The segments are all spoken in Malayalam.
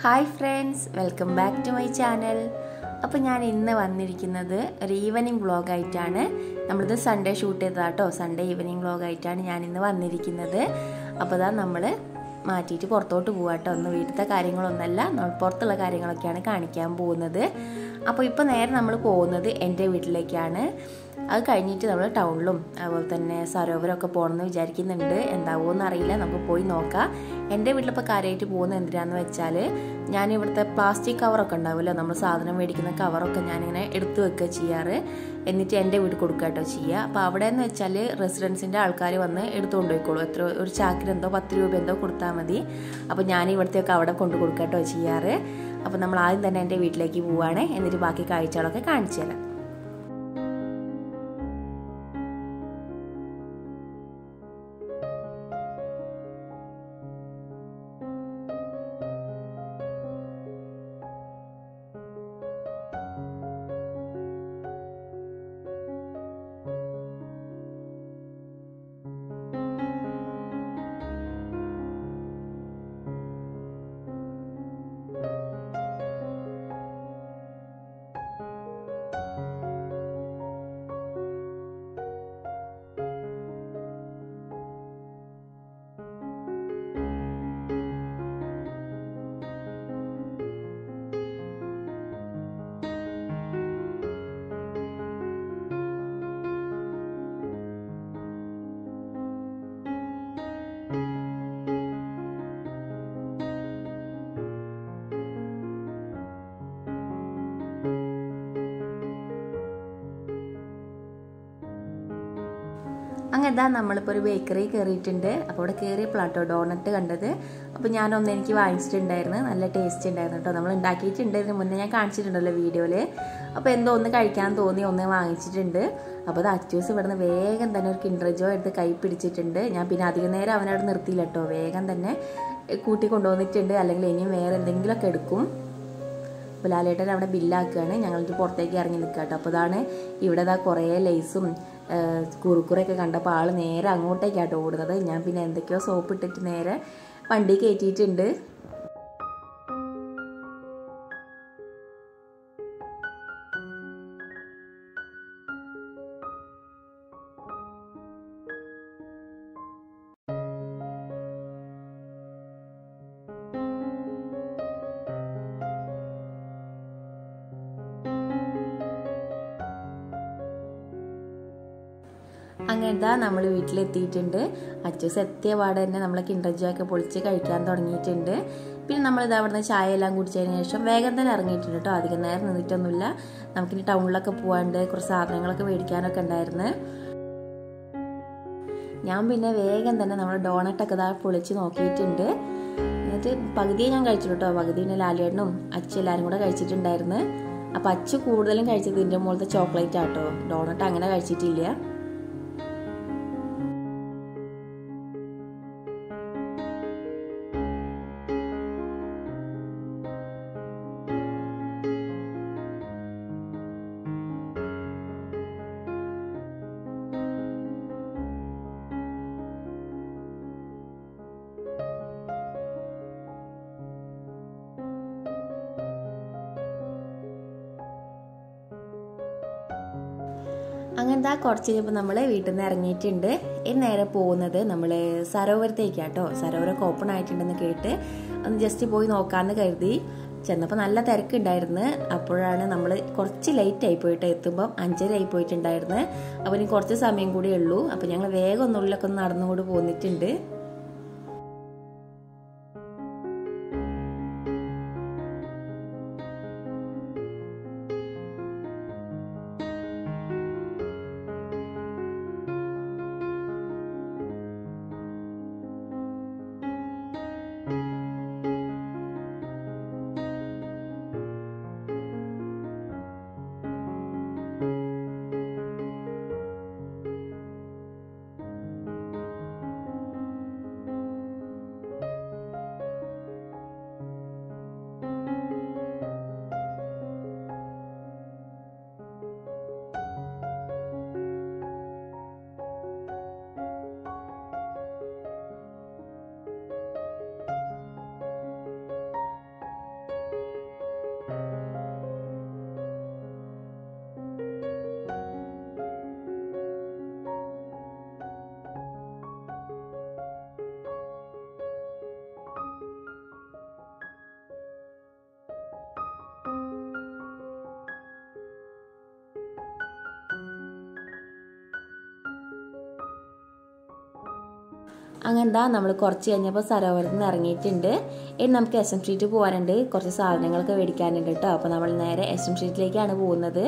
hi friends welcome back to my channel അപ്പോൾ ഞാൻ ഇന്ന് വന്നിരിക്കുന്നത് ഒരു ഈവനിങ് വ്ളോഗായിട്ടാണ് നമ്മളിത് സൺഡേ ഷൂട്ട് ചെയ്തതാട്ടോ സൺഡേ ഈവനിങ് വ്ളോഗായിട്ടാണ് ഞാൻ ഇന്ന് വന്നിരിക്കുന്നത് അപ്പോൾ ഇതാ നമ്മൾ മാറ്റിയിട്ട് പുറത്തോട്ട് പോവാട്ടോ ഒന്ന് വീട്ടിലത്തെ കാര്യങ്ങളൊന്നല്ല നമ്മൾ പുറത്തുള്ള കാര്യങ്ങളൊക്കെയാണ് കാണിക്കാൻ പോകുന്നത് അപ്പോൾ ഇപ്പോൾ നേരെ നമ്മൾ പോകുന്നത് എൻ്റെ വീട്ടിലേക്കാണ് അത് കഴിഞ്ഞിട്ട് നമ്മൾ ടൗണിലും അതുപോലെ തന്നെ സരോവരമൊക്കെ പോകണമെന്ന് വിചാരിക്കുന്നുണ്ട് എന്താവുമെന്ന് അറിയില്ല നമുക്ക് പോയി നോക്കാം എൻ്റെ വീട്ടിലിപ്പോൾ കാര്യമായിട്ട് പോകുന്നത് എന്തിനാന്ന് വെച്ചാൽ ഞാൻ ഇവിടുത്തെ പ്ലാസ്റ്റിക് കവറൊക്കെ ഉണ്ടാവുമല്ലോ നമ്മൾ സാധനം മേടിക്കുന്ന കവറൊക്കെ ഞാനിങ്ങനെ എടുത്തു വെക്കുക ചെയ്യാറ് എന്നിട്ട് എൻ്റെ വീട്ടിൽ കൊടുക്കുക കേട്ടോ ചെയ്യുക അപ്പോൾ അവിടെ എന്ന് വെച്ചാൽ റെസിഡൻസിൻ്റെ ആൾക്കാർ വന്ന് എടുത്തുകൊണ്ട് പോയിക്കോളൂ എത്ര ഒരു ചാക്കിന് എന്തോ പത്ത് രൂപ എന്തോ കൊടുത്താൽ മതി അപ്പോൾ ഞാൻ ഇവിടുത്തെയൊക്കെ അവിടെ കൊണ്ട് കൊടുക്കുക കേട്ടോ ചെയ്യാറ് അപ്പോൾ നമ്മൾ ആദ്യം തന്നെ എൻ്റെ വീട്ടിലേക്ക് പോവുകയാണ് എന്നിട്ട് ബാക്കി കാഴ്ചകളൊക്കെ കാണിച്ചു തരാം അങ്ങനെ ഇതാ നമ്മളിപ്പോൾ ഒരു ബേക്കറി കയറിയിട്ടുണ്ട് അപ്പോൾ അവിടെ കയറിയപ്പോഴാട്ടോ ഡോണറ്റ് കണ്ടത് അപ്പോൾ ഞാനൊന്ന് എനിക്ക് വാങ്ങിച്ചിട്ടുണ്ടായിരുന്നു നല്ല ടേസ്റ്റ് ഉണ്ടായിരുന്നു കേട്ടോ നമ്മൾ ഉണ്ടാക്കിയിട്ടുണ്ട് ഇതിന് മുന്നേ ഞാൻ കാണിച്ചിട്ടുണ്ടല്ലോ വീഡിയോയിൽ അപ്പോൾ എന്തോ ഒന്ന് കഴിക്കാൻ തോന്നി ഒന്ന് വാങ്ങിച്ചിട്ടുണ്ട് അപ്പോൾ അത് അച്ചൂസ് ഇവിടുന്ന് വേഗം തന്നെ ഒരു കിൻഡ്രജോ എടുത്ത് കൈ പിടിച്ചിട്ടുണ്ട് ഞാൻ പിന്നെ അധികം നേരം അവനവിടെ നിർത്തിയില്ല കേട്ടോ വേഗം തന്നെ കൂട്ടി കൊണ്ടുവന്നിട്ടുണ്ട് അല്ലെങ്കിൽ ഇനിയും വേറെ എന്തെങ്കിലുമൊക്കെ എടുക്കും അപ്പോൾ ലാലേട്ടൻ അവിടെ ബില്ലാക്കുകയാണ് ഞങ്ങൾക്ക് പുറത്തേക്ക് ഇറങ്ങി നിൽക്കുക കേട്ടോ അപ്പോൾ അതാണ് ഇവിടെ ഇതാ കുറേ ലേസും കുറുക്കുറയൊക്കെ കണ്ടപ്പോൾ ആൾ നേരെ അങ്ങോട്ടേക്കാട്ടോ ഓടുന്നത് ഞാൻ പിന്നെ എന്തൊക്കെയോ സോപ്പ് ഇട്ടിട്ട് നേരെ വണ്ടി കയറ്റിയിട്ടുണ്ട് അങ്ങനത്തെ നമ്മൾ വീട്ടിലെത്തിയിട്ടുണ്ട് അച്ചൂസ് എത്തിയ പാടെ തന്നെ നമ്മൾ കിണ്ടജൊക്കെ പൊളിച്ച് കഴിക്കാൻ തുടങ്ങിയിട്ടുണ്ട് പിന്നെ നമ്മൾ ഇത് അവിടുന്ന് ചായ എല്ലാം കുടിച്ചതിന് ശേഷം വേഗം തന്നെ ഇറങ്ങിയിട്ടുണ്ട് കേട്ടോ അധികം നേരം നിന്നിട്ടൊന്നുമില്ല നമുക്കിനി ടൗണിലൊക്കെ പോകാണ്ട് കുറച്ച് സാധനങ്ങളൊക്കെ മേടിക്കാനൊക്കെ ഉണ്ടായിരുന്നു ഞാൻ പിന്നെ വേഗം തന്നെ നമ്മൾ ഡോണറ്റൊക്കെ ഇതാ പൊളിച്ച് നോക്കിയിട്ടുണ്ട് എന്നിട്ട് പകുതിയെ ഞാൻ കഴിച്ചിട്ടു കേട്ടോ പകുതി പിന്നെ ലാലേട്ടനും അച്ഛ എല്ലാവരും കൂടെ കഴിച്ചിട്ടുണ്ടായിരുന്നു അപ്പം അച്ഛ കൂടുതലും കഴിച്ചത് ഇതിൻ്റെ മുകളിലത്തെ ചോക്ലേറ്റ് ആട്ടോ ഡോണറ്റ് അങ്ങനെ കഴിച്ചിട്ടില്ല അങ്ങനത്തെ കുറച്ച് കഴിഞ്ഞപ്പോൾ നമ്മൾ വീട്ടിൽ നിന്ന് ഇറങ്ങിയിട്ടുണ്ട് ഇനി നേരെ പോകുന്നത് നമ്മൾ സരോവരത്തേക്കാട്ടോ സരോവരമൊക്കെ ഓപ്പൺ ആയിട്ടുണ്ടെന്ന് കേട്ട് ഒന്ന് ജസ്റ്റ് പോയി നോക്കാമെന്ന് കരുതി ചെന്നപ്പോൾ നല്ല തിരക്കുണ്ടായിരുന്നു അപ്പോഴാണ് നമ്മൾ കുറച്ച് ലേറ്റ് ആയി പോയിട്ട് എത്തുമ്പം അഞ്ചര ആയി പോയിട്ടുണ്ടായിരുന്നു അപ്പോൾ ഇനി കുറച്ച് സമയം കൂടിയേ ഉള്ളൂ അപ്പോൾ ഞങ്ങൾ വേഗം ഒന്നുള്ളിലൊക്കെ ഒന്ന് നടന്നുകൊണ്ട് പോന്നിട്ടുണ്ട് അങ്ങനെന്താ നമ്മൾ കുറച്ച് കഴിഞ്ഞപ്പോൾ സരോവരത്തിൽ നിന്ന് ഇറങ്ങിയിട്ടുണ്ട് ഇനി നമുക്ക് എസ് എം സ്ട്രീറ്റ് പോകാനുണ്ട് കുറച്ച് സാധനങ്ങളൊക്കെ മേടിക്കാനുണ്ട് കേട്ടോ അപ്പോൾ നമ്മൾ നേരെ എസ് എം സ്ട്രീറ്റിലേക്കാണ് പോകുന്നത്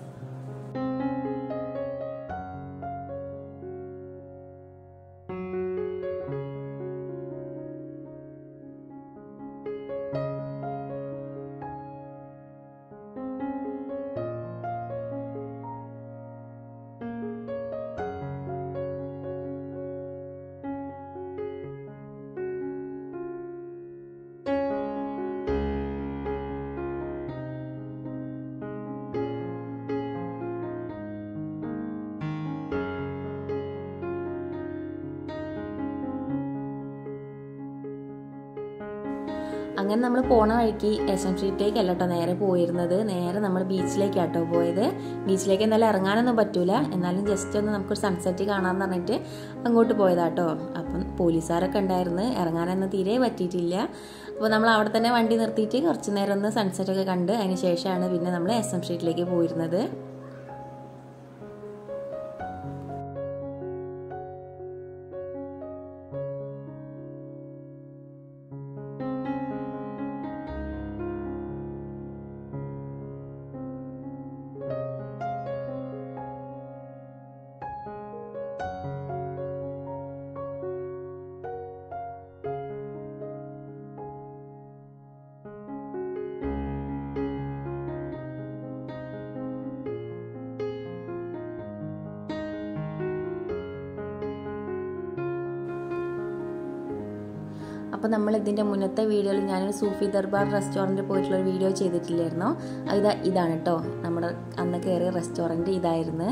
അങ്ങനെ നമ്മൾ പോണ വഴിക്ക് എസ് എം സ്ട്രീറ്റിലേക്കല്ല കേട്ടോ നേരെ പോയിരുന്നത് നേരെ നമ്മൾ ബീച്ചിലേക്കാട്ടോ പോയത് ബീച്ചിലേക്ക് എന്തായാലും ഇറങ്ങാനൊന്നും പറ്റൂല എന്നാലും ജസ്റ്റ് ഒന്ന് നമുക്കൊരു സൺസെറ്റ് കാണാമെന്ന് പറഞ്ഞിട്ട് അങ്ങോട്ട് പോയതാട്ടോ അപ്പം പോലീസുകാരൊക്കെ ഉണ്ടായിരുന്നു ഇറങ്ങാനൊന്നും തീരെ പറ്റിയിട്ടില്ല അപ്പോൾ നമ്മൾ അവിടെ തന്നെ വണ്ടി നിർത്തിയിട്ട് കുറച്ച് നേരം ഒന്ന് സൺസെറ്റ് ഒക്കെ കണ്ട് അതിന് ശേഷമാണ് പിന്നെ നമ്മൾ എസ് എം സ്ട്രീറ്റിലേക്ക് പോയിരുന്നത് അപ്പോൾ നമ്മൾ ഇതിൻ്റെ മുന്നത്തെ വീഡിയോയിൽ ഞാനൊരു സൂഫി ദർബാർ റെസ്റ്റോറൻറ്റിൽ പോയിട്ടുള്ള ഒരു വീഡിയോ ചെയ്തിട്ടില്ലായിരുന്നോ ഇതാ ഇതാണ് കേട്ടോ നമ്മുടെ അന്ന് കയറിയ റെസ്റ്റോറൻറ്റ് ഇതായിരുന്നു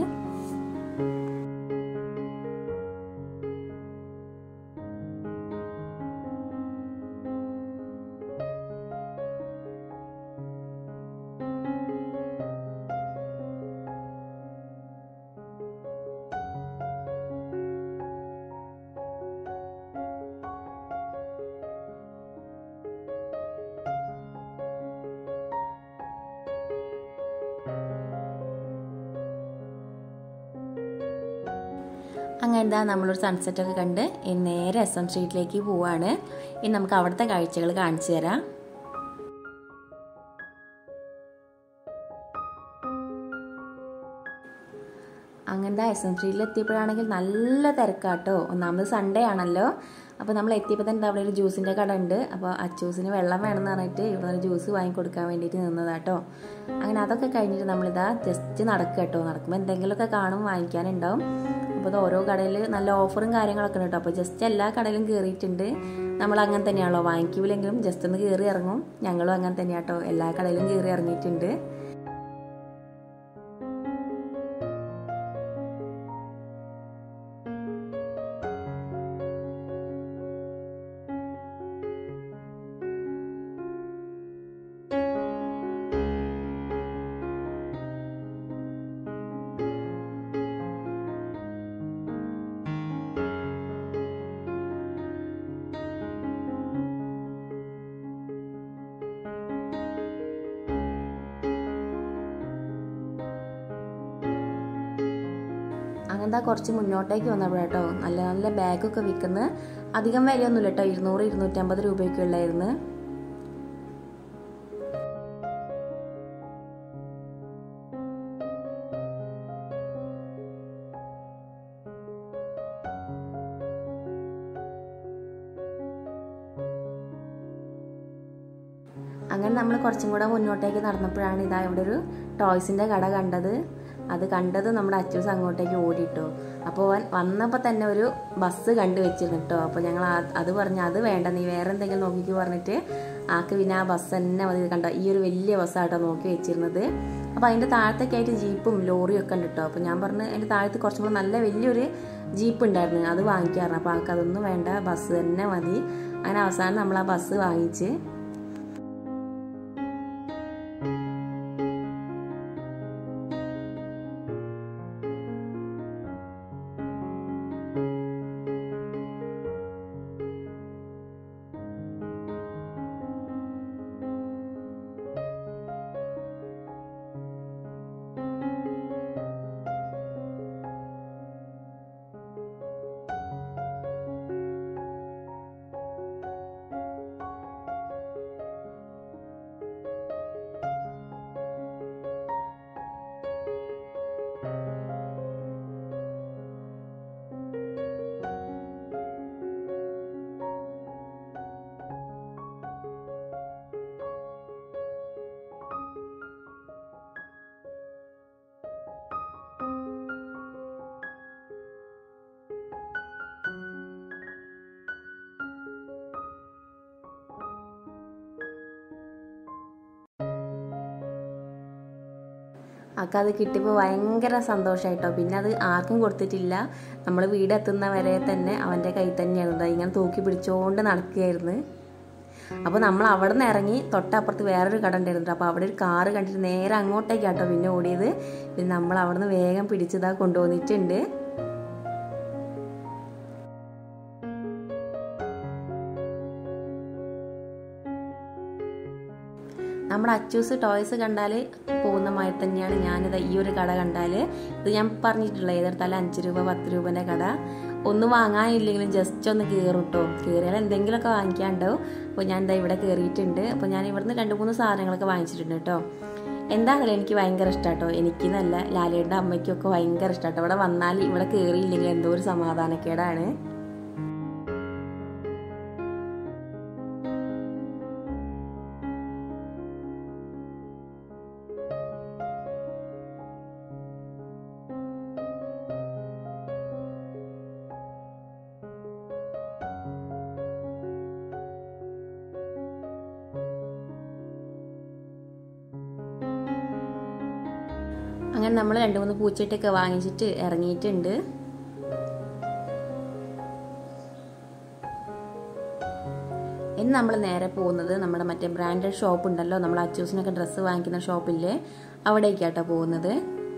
അങ്ങനെ എന്താ നമ്മളൊരു സൺസെറ്റ് ഒക്കെ കണ്ട് ഇനി നേരെ എസ് എം സ്ട്രീറ്റിലേക്ക് പോവാണ് ഇനി നമുക്ക് അവിടുത്തെ കാഴ്ചകൾ കാണിച്ചു തരാം അങ്ങനത്തെ എസ് എം സ്ട്രീറ്റിൽ എത്തിയപ്പോഴാണെങ്കിൽ നല്ല തിരക്കാട്ടോ ഒന്നാമത് സൺഡേ ആണല്ലോ അപ്പോൾ നമ്മൾ എത്തിയപ്പോൾ തന്നെ അവിടെ ഒരു ജ്യൂസിൻ്റെ കട ഉണ്ട് അപ്പോൾ അച്ചൂസിന് വെള്ളം വേണമെന്ന് പറഞ്ഞിട്ട് ഇവിടെ ഒരു ജ്യൂസ് വാങ്ങിക്കൊടുക്കാൻ വേണ്ടിയിട്ട് നിന്നതാട്ടോ അങ്ങനെ അതൊക്കെ കഴിഞ്ഞിട്ട് നമ്മളിതാ ജസ്റ്റ് നടക്കുക കേട്ടോ നടക്കുമ്പോൾ എന്തെങ്കിലുമൊക്കെ കാണും വാങ്ങിക്കാനുണ്ടാവും അപ്പോൾ ഇത് ഓരോ കടയിൽ നല്ല ഓഫറും കാര്യങ്ങളൊക്കെ ഉണ്ട് കേട്ടോ അപ്പോൾ ജസ്റ്റ് എല്ലാ കടയിലും കയറിയിട്ടുണ്ട് നമ്മൾ അങ്ങനെ തന്നെയാണല്ലോ വാങ്ങിക്കൂലെങ്കിലും ജസ്റ്റ് ഒന്ന് കയറി ഇറങ്ങും ഞങ്ങളും അങ്ങനെ തന്നെയാട്ടോ എല്ലാ കടയിലും കയറി ഇറങ്ങിയിട്ടുണ്ട് അങ്ങനത്തെ കുറച്ച് മുന്നോട്ടേക്ക് വന്നപ്പോൾ കേട്ടോ നല്ല നല്ല ബാഗൊക്കെ വിൽക്കുന്ന അധികം വിലയൊന്നുമില്ല കേട്ടോ ഇരുന്നൂറ് ഇരുന്നൂറ്റമ്പത് രൂപയൊക്കെ ഉള്ളായിരുന്നു അങ്ങനെ നമ്മൾ കുറച്ചും കൂടെ മുന്നോട്ടേക്ക് നടന്നപ്പോഴാണ് ഇതാ ഇവിടെ ഒരു ടോയ്സിൻ്റെ കട കണ്ടത് അത് കണ്ടത് നമ്മുടെ അച്ചൂസ് അങ്ങോട്ടേക്ക് ഓടിട്ടോ അപ്പോൾ വന്നപ്പോൾ തന്നെ ഒരു ബസ് കണ്ടു വെച്ചിരുന്നു കേട്ടോ അപ്പോൾ ഞങ്ങൾ അത് പറഞ്ഞു അത് വേണ്ട നീ വേറെ എന്തെങ്കിലും നോക്കിക്ക് പറഞ്ഞിട്ട് ആക്ക് പിന്നെ ആ ബസ് തന്നെ മതി കണ്ടോ ഈ ഒരു വലിയ ബസ്സാട്ടോ നോക്കി വെച്ചിരുന്നത് അപ്പോൾ അതിൻ്റെ താഴത്തേക്ക് ആയിട്ട് ജീപ്പും ലോറിയും ഒക്കെ ഉണ്ട് കേട്ടോ അപ്പോൾ ഞാൻ പറഞ്ഞു അതിൻ്റെ താഴത്ത് കുറച്ചും കൂടെ നല്ല വലിയൊരു ജീപ്പ് ഉണ്ടായിരുന്നു അത് വാങ്ങിക്കാറുണ്ട് അപ്പോൾ ആൾക്ക് അതൊന്നും വേണ്ട ബസ് തന്നെ മതി അങ്ങനെ അവസാനം നമ്മൾ ആ ബസ് വാങ്ങിച്ച് ആൾക്ക് അത് കിട്ടിയപ്പോൾ ഭയങ്കര സന്തോഷമായിട്ടോ പിന്നെ അത് ആർക്കും കൊടുത്തിട്ടില്ല നമ്മൾ വീടെത്തുന്ന വരെ തന്നെ അവൻ്റെ കയ്യിൽ തന്നെയായിരുന്നു ഇങ്ങനെ തൂക്കി പിടിച്ചുകൊണ്ട് നടക്കുകയായിരുന്നു അപ്പോൾ നമ്മൾ അവിടെ നിന്ന് ഇറങ്ങി തൊട്ടപ്പുറത്ത് വേറൊരു കട ഉണ്ടായിരുന്നു അപ്പോൾ അവിടെ ഒരു കാറ് കണ്ടിട്ട് നേരെ അങ്ങോട്ടേക്കാട്ടോ പിന്നെ ഓടിയത് പിന്നെ നമ്മൾ അവിടെ നിന്ന് വേഗം പിടിച്ചതാ കൊണ്ടുവന്നിട്ടുണ്ട് നമ്മുടെ അച്ചൂസ് ടോയ്സ് കണ്ടാൽ പോകുന്ന മാതിരി തന്നെയാണ് ഞാനിത് ഈ ഒരു കട കണ്ടാൽ ഇത് ഞാൻ പറഞ്ഞിട്ടുള്ള ഏതെടുത്താലും അഞ്ച് രൂപ പത്ത് രൂപേൻ്റെ കട ഒന്നും വാങ്ങാനില്ലെങ്കിലും ജസ്റ്റ് ഒന്ന് കയറും കേട്ടോ കയറിയാൽ എന്തെങ്കിലുമൊക്കെ വാങ്ങിക്കാണ്ടാവും അപ്പോൾ ഞാൻ ഇതാ ഇവിടെ കയറിയിട്ടുണ്ട് അപ്പോൾ ഞാൻ ഇവിടുന്ന് രണ്ട് മൂന്ന് സാധനങ്ങളൊക്കെ വാങ്ങിച്ചിട്ടുണ്ട് കേട്ടോ എന്താണെങ്കിലും എനിക്ക് ഭയങ്കര ഇഷ്ടമാട്ടോ എനിക്ക് നല്ല ലാലയുടെ അമ്മയ്ക്കൊക്കെ ഭയങ്കര ഇഷ്ടമാട്ടോ ഇവിടെ വന്നാൽ ഇവിടെ കയറിയില്ലെങ്കിൽ എന്തോ ഒരു സമാധാനക്കേടാണ് അങ്ങനെ നമ്മൾ രണ്ട് മൂന്ന് പൂച്ചട്ടൊക്കെ വാങ്ങിച്ചിട്ട് ഇറങ്ങിയിട്ടുണ്ട് ഇനി നമ്മൾ നേരെ പോകുന്നത് നമ്മുടെ മറ്റേ ബ്രാൻഡഡ് ഷോപ്പ് ഉണ്ടല്ലോ നമ്മൾ അച്ചൂസിനൊക്കെ ഡ്രസ്സ് വാങ്ങിക്കുന്ന ഷോപ്പില്ലേ അവിടേക്കാട്ടോ പോകുന്നത്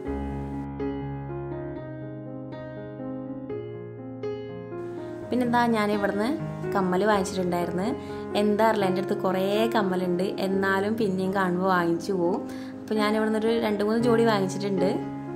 പിന്നെന്താ ഞാൻ ഇവിടുന്ന് കമ്മൽ വാങ്ങിച്ചിട്ടുണ്ടായിരുന്നു എന്താ അറിയില്ല എൻ്റെ അടുത്ത് കുറേ കമ്മലുണ്ട് എന്നാലും പിന്നെയും കാണുമ്പോൾ വാങ്ങിച്ചു പോവും അപ്പോൾ ഞാൻ ഇവിടുന്ന് ഒരു രണ്ട് മൂന്ന് ജോഡി വാങ്ങിച്ചിട്ടുണ്ട്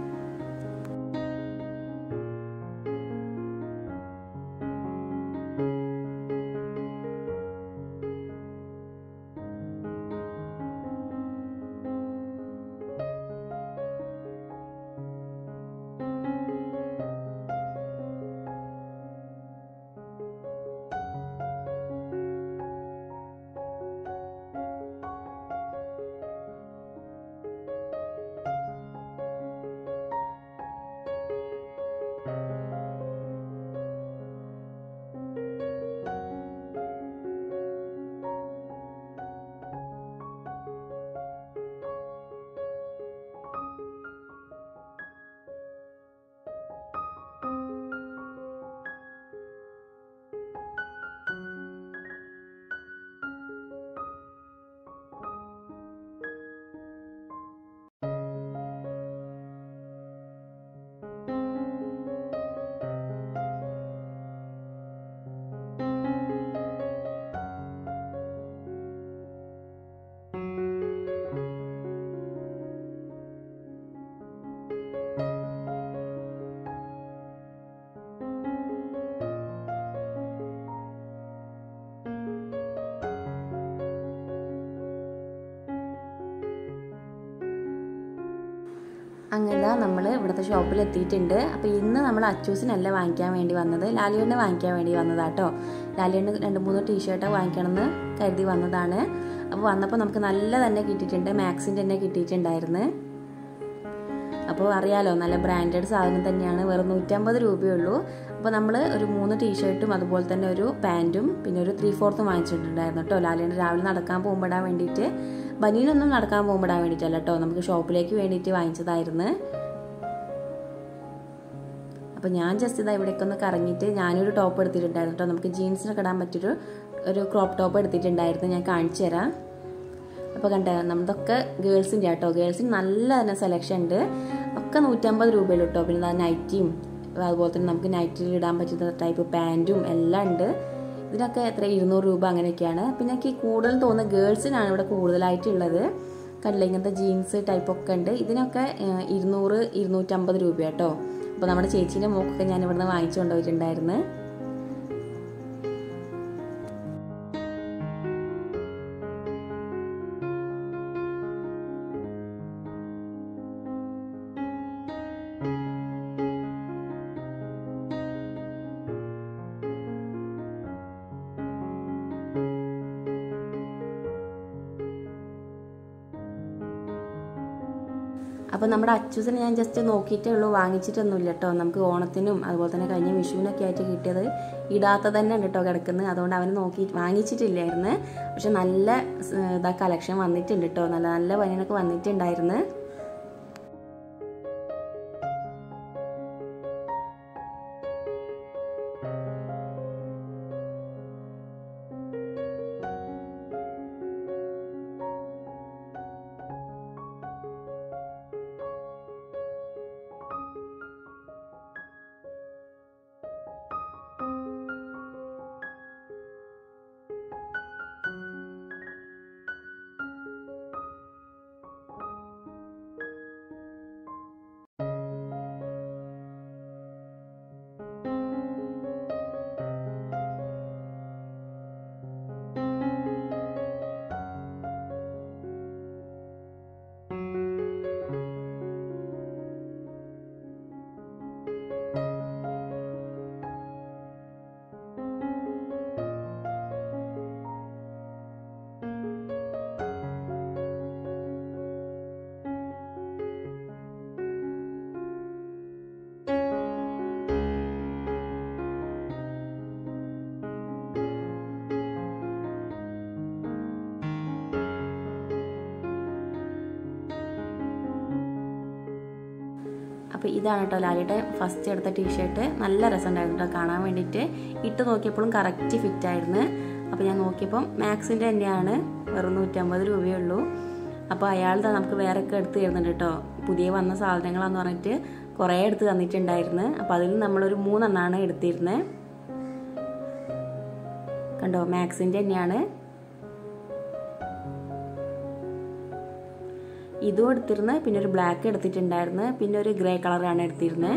അങ്ങനെ നമ്മൾ ഇവിടുത്തെ ഷോപ്പിൽ എത്തിയിട്ടുണ്ട് അപ്പോൾ ഇന്ന് നമ്മൾ അച്ചൂസിനല്ല വാങ്ങിക്കാൻ വേണ്ടി വന്നത് ലാലിയണ്ണ വാങ്ങിക്കാൻ വേണ്ടി വന്നതാട്ടോ ലാലിയണ്ണ രണ്ട് മൂന്ന് ടീഷർട്ട് വാങ്ങിക്കണമെന്ന് കരുതി വന്നതാണ് അപ്പോൾ വന്നപ്പോൾ നമുക്ക് നല്ല തന്നെ കിട്ടിയിട്ടുണ്ട് മാക്സിൻ്റെ തന്നെ കിട്ടിയിട്ടുണ്ടായിരുന്നു അപ്പോൾ അറിയാലോ നല്ല ബ്രാൻഡഡ് സാധനം തന്നെയാണ് വെറും നൂറ്റമ്പത് രൂപയുള്ളൂ അപ്പോൾ നമ്മൾ ഒരു മൂന്ന് ടീഷർട്ടും അതുപോലെ തന്നെ ഒരു പാൻറ്റും പിന്നെ ഒരു ത്രീ ഫോർത്തും വാങ്ങിച്ചിട്ടുണ്ടായിരുന്നു കേട്ടോ ലാലിയണ്ണ രാവിലെ നടക്കാൻ പോകുമ്പോഴാൻ വേണ്ടിയിട്ട് ബനീനൊന്നും നടക്കാൻ പോകുമ്പോഴാൻ വേണ്ടിയിട്ടല്ല കേട്ടോ നമുക്ക് ഷോപ്പിലേക്ക് വേണ്ടിയിട്ട് വാങ്ങിച്ചതായിരുന്നു അപ്പോൾ ഞാൻ ജസ്റ്റ് ഇതാ ഇവിടേക്ക് ഒന്ന് കറങ്ങിയിട്ട് ഞാനൊരു ടോപ്പ് എടുത്തിട്ടുണ്ടായിരുന്നു കേട്ടോ നമുക്ക് ജീൻസിനൊക്കെ ഇടാൻ പറ്റിയൊരു ഒരു ക്രോപ്പ് ടോപ്പ് എടുത്തിട്ടുണ്ടായിരുന്നു ഞാൻ കാണിച്ചു തരാം അപ്പോൾ കണ്ട നമ്മളതൊക്കെ ഗേൾസിൻ്റെ ആട്ടോ ഗേൾസിന് നല്ല തന്നെ സെലക്ഷൻ ഉണ്ട് ഒക്കെ നൂറ്റമ്പത് രൂപയുള്ളൂ കേട്ടോ പിന്നെ നൈറ്റിയും അതുപോലെ തന്നെ നമുക്ക് നൈറ്റിൽ ഇടാൻ പറ്റുന്ന ടൈപ്പ് പാൻറ്റും എല്ലാം ഉണ്ട് ഇതിനൊക്കെ എത്ര ഇരുന്നൂറ് രൂപ അങ്ങനെയൊക്കെയാണ് പിന്നെ എനിക്ക് കൂടുതൽ തോന്നുന്നത് ഗേൾസിനാണ് ഇവിടെ കൂടുതലായിട്ടുള്ളത് കണ്ടില്ല ഇങ്ങനത്തെ ജീൻസ് ടൈപ്പൊക്കെ ഉണ്ട് ഇതിനൊക്കെ ഇരുന്നൂറ് ഇരുന്നൂറ്റമ്പത് രൂപ കേട്ടോ അപ്പോൾ നമ്മുടെ ചേച്ചീൻ്റെ മോക്കൊക്കെ ഞാൻ ഇവിടുന്ന് വാങ്ങിച്ചു കൊണ്ടുപോയിട്ടുണ്ടായിരുന്നു അപ്പോൾ നമ്മുടെ അച്ചൂസിനെ ഞാൻ ജസ്റ്റ് നോക്കിയിട്ടേ ഉള്ളൂ വാങ്ങിച്ചിട്ടൊന്നുമില്ല കേട്ടോ നമുക്ക് ഓണത്തിനും അതുപോലെ തന്നെ കഴിഞ്ഞ വിഷുവിനൊക്കെ ആയിട്ട് കിട്ടിയത് ഇടാത്ത തന്നെ ഉണ്ട് കേട്ടോ കിടക്കുന്നത് അതുകൊണ്ട് അവന് നോക്കി വാങ്ങിച്ചിട്ടില്ലായിരുന്നു പക്ഷെ നല്ല ഇതാ കളക്ഷൻ വന്നിട്ടുണ്ട് കേട്ടോ നല്ല നല്ല പനിയൊക്കെ വന്നിട്ടുണ്ടായിരുന്നു അപ്പോൾ ഇതാണ് കേട്ടോ ലാലിയുടെ ഫസ്റ്റ് എടുത്ത ടീഷർട്ട് നല്ല രസമുണ്ടായിരുന്നു കേട്ടോ കാണാൻ വേണ്ടിയിട്ട് ഇട്ട് നോക്കിയപ്പോഴും കറക്റ്റ് ഫിറ്റ് ആയിരുന്നു അപ്പോൾ ഞാൻ നോക്കിയപ്പം മാക്സിൻ്റെ തന്നെയാണ് വെറും നൂറ്റമ്പത് രൂപയേ ഉള്ളൂ അപ്പോൾ അയാൾ നമുക്ക് വേറെ ഒക്കെ എടുത്ത് തരുന്നുണ്ട് കേട്ടോ പുതിയ വന്ന സാധനങ്ങളാന്ന് പറഞ്ഞിട്ട് കുറേ എടുത്ത് തന്നിട്ടുണ്ടായിരുന്നു അപ്പോൾ അതിൽ നമ്മളൊരു മൂന്നെണ്ണമാണ് എടുത്തിരുന്നത് കണ്ടോ മാക്സിൻ്റെ തന്നെയാണ് ഇതും എടുത്തിരുന്നത് പിന്നെ ഒരു ബ്ലാക്ക് എടുത്തിട്ടുണ്ടായിരുന്നു പിന്നെ ഒരു ഗ്രേ കളറാണ് എടുത്തിരുന്നത്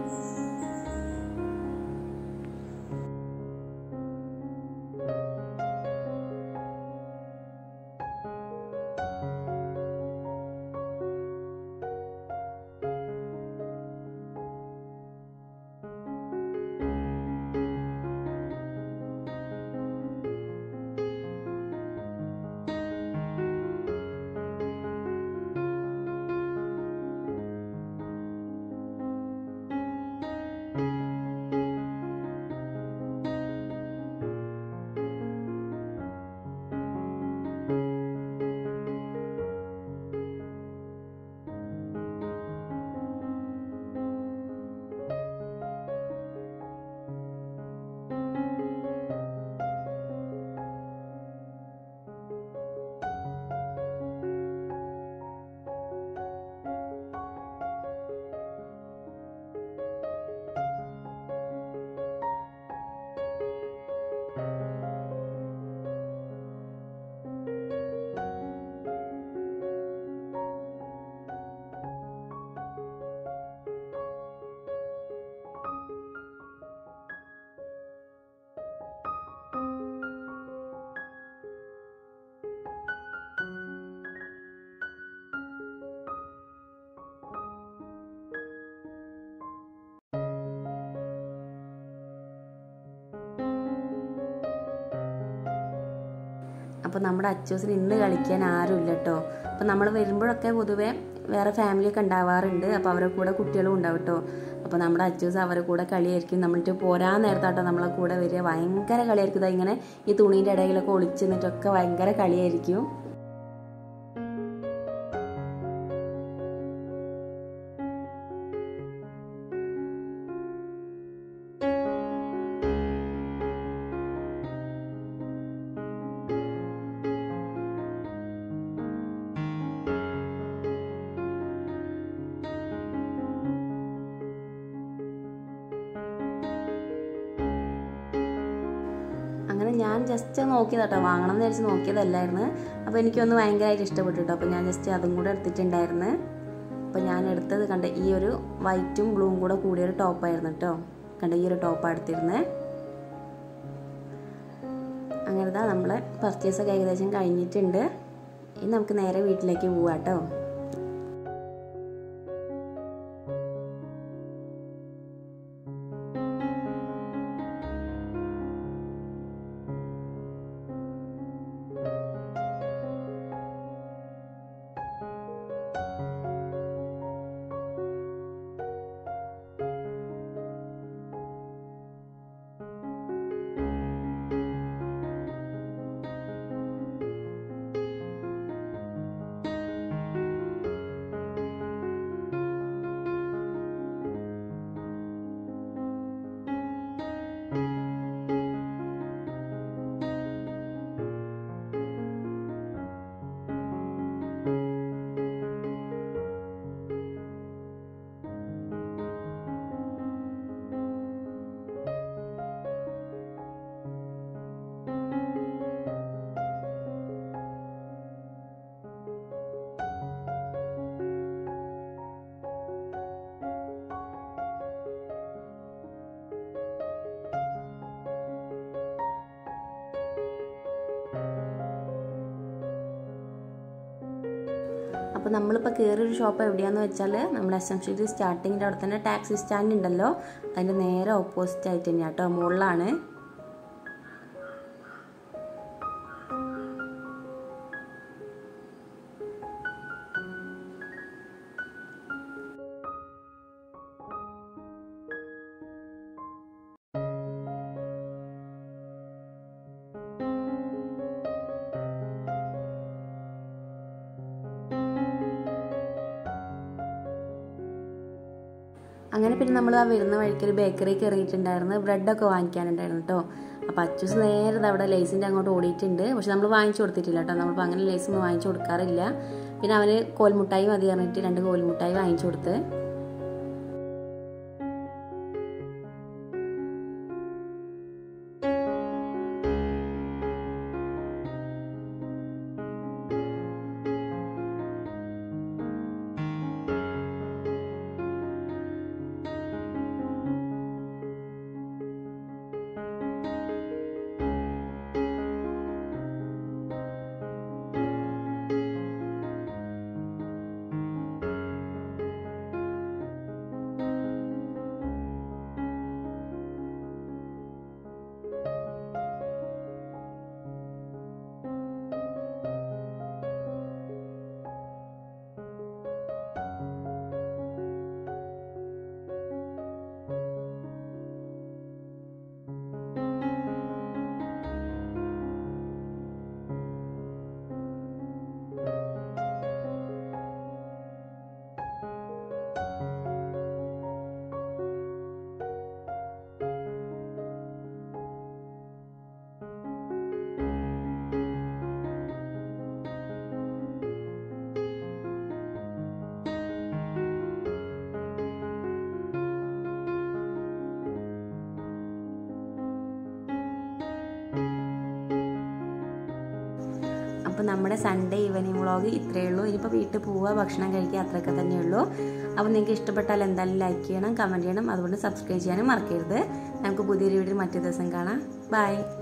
അപ്പോൾ നമ്മുടെ അച്ചൂസിന് ഇന്ന് കളിക്കാൻ ആരുമില്ല കേട്ടോ അപ്പോൾ നമ്മൾ വരുമ്പോഴൊക്കെ പൊതുവെ വേറെ ഫാമിലിയൊക്കെ ഉണ്ടാവാറുണ്ട് അപ്പോൾ അവരുടെ കൂടെ കുട്ടികളും ഉണ്ടാവും കേട്ടോ അപ്പോൾ നമ്മുടെ അച്ചൂസ് അവരുടെ കൂടെ കളിയായിരിക്കും നമ്മളിട്ട് പോരാൻ നേരത്താട്ടോ നമ്മളെ കൂടെ വരിക ഭയങ്കര കളിയായിരിക്കും ഇതാ ഇങ്ങനെ ഈ തുണീൻ്റെ ഇടയിലൊക്കെ ഒളിച്ച് നിന്നിട്ടൊക്കെ ഭയങ്കര കളിയായിരിക്കും അങ്ങനെ ഞാൻ ജസ്റ്റ് നോക്കിയതാട്ടോ വാങ്ങണം എന്ന് വിചാരിച്ച് നോക്കിയതല്ലായിരുന്നു അപ്പോൾ എനിക്കൊന്ന് ഭയങ്കരമായിട്ട് ഇഷ്ടപ്പെട്ടു കേട്ടോ അപ്പോൾ ഞാൻ ജസ്റ്റ് അതും കൂടെ എടുത്തിട്ടുണ്ടായിരുന്നു അപ്പോൾ ഞാൻ എടുത്തത് കണ്ട ഈ ഒരു വൈറ്റും ബ്ലൂവും കൂടെ കൂടിയൊരു ടോപ്പായിരുന്നു കേട്ടോ കണ്ട ഈ ഒരു ടോപ്പാണ് എടുത്തിരുന്നത് അങ്ങനെതാ നമ്മളെ പർച്ചേസൊക്കെ ഏകദേശം കഴിഞ്ഞിട്ടുണ്ട് ഇനി നമുക്ക് നേരെ വീട്ടിലേക്ക് പോവാം കേട്ടോ അപ്പോൾ നമ്മളിപ്പോൾ കയറിയൊരു ഷോപ്പ് എവിടെയാണെന്ന് വെച്ചാൽ നമ്മൾ എസ് എം സ്ട്രീറ്റ് സ്റ്റാർട്ടിങ്ങിൻ്റെ അവിടെ തന്നെ ടാക്സി സ്റ്റാൻഡ് ഉണ്ടല്ലോ അതിൻ്റെ നേരെ ഓപ്പോസിറ്റ് ആയിട്ട് തന്നെയാണ് കേട്ടോ മുകളിലാണ് അങ്ങനെ പിന്നെ നമ്മൾ ആ വരുന്ന വഴിക്ക് ഒരു ബേക്കറി കയറിയിട്ടുണ്ടായിരുന്നു ബ്രെഡൊക്കെ വാങ്ങിക്കാനുണ്ടായിരുന്നു കേട്ടോ അപ്പോൾ അച്ചൂസ് നേരെ ദാ അവിടെ ലേസിൻ്റെ അങ്ങോട്ട് ഓടിയിട്ടുണ്ട് പക്ഷെ നമ്മൾ വാങ്ങിച്ചു കൊടുത്തിട്ടില്ല കേട്ടോ നമ്മളിപ്പോൾ അങ്ങനെ ലേസ് ഒന്നും വാങ്ങിച്ചു കൊടുക്കാറില്ല പിന്നെ അവന് കോൽമുട്ടായി മതി പറഞ്ഞിട്ട് രണ്ട് കോൽമുട്ടായി വാങ്ങിച്ചു കൊടുത്ത് അപ്പോൾ നമ്മുടെ സൺഡേ ഈവനിങ് വ്ളോഗ് ഇത്രയേ ഉള്ളൂ ഇനിയിപ്പോൾ വീട്ടിൽ പോവുക ഭക്ഷണം കഴിക്കുക അത്രയൊക്കെ തന്നെയുള്ളൂ അപ്പോൾ നിങ്ങൾക്ക് ഇഷ്ടപ്പെട്ടാൽ എന്തായാലും ലൈക്ക് ചെയ്യണം കമൻറ്റ് ചെയ്യണം അതുകൊണ്ട് സബ്സ്ക്രൈബ് ചെയ്യാനും മറക്കരുത് നമുക്ക് പുതിയൊരു വീഡിയോ മറ്റു ദിവസം കാണാം ബൈ